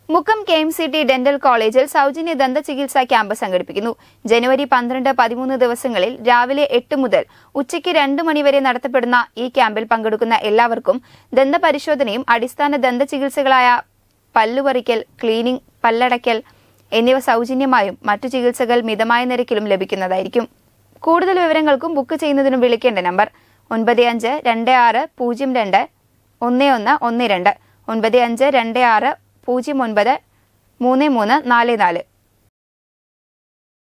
Mukkam K M C T dental കോളേജിൽ സൗജന്യ ദന്ത ചികിത്സാ ക്യാമ്പ് സംഘടിപ്പിക്കുന്നു ജനുവരി പന്ത്രണ്ട് പതിമൂന്ന് ദിവസങ്ങളിൽ രാവിലെ എട്ട് മുതൽ ഉച്ചയ്ക്ക് രണ്ട് മണിവരെ നടത്തപ്പെടുന്ന ഈ ക്യാമ്പിൽ പങ്കെടുക്കുന്ന എല്ലാവർക്കും ദന്തപരിശോധനയും അടിസ്ഥാന ദന്ത ചികിത്സകളായ പല്ലുപറിക്കൽ ക്ലീനിംഗ് പല്ലടയ്ക്കൽ എന്നിവ സൗജന്യമായും മറ്റു ചികിത്സകൾ മിതമായ നിരക്കിലും ലഭിക്കുന്നതായിരിക്കും കൂടുതൽ വിവരങ്ങൾക്കും ബുക്ക് ചെയ്യുന്നതിനും വിളിക്കേണ്ട നമ്പർ ഒൻപത് അഞ്ച് രണ്ട് ആറ് പൂജ്യം രണ്ട് ഒന്ന് ഒന്ന് ഒന്ന് രണ്ട് ഒൻപത് അഞ്ച് രണ്ട് ആറ് പൂജ്യം ഒൻപത് മൂന്ന് മൂന്ന് നാല് നാല്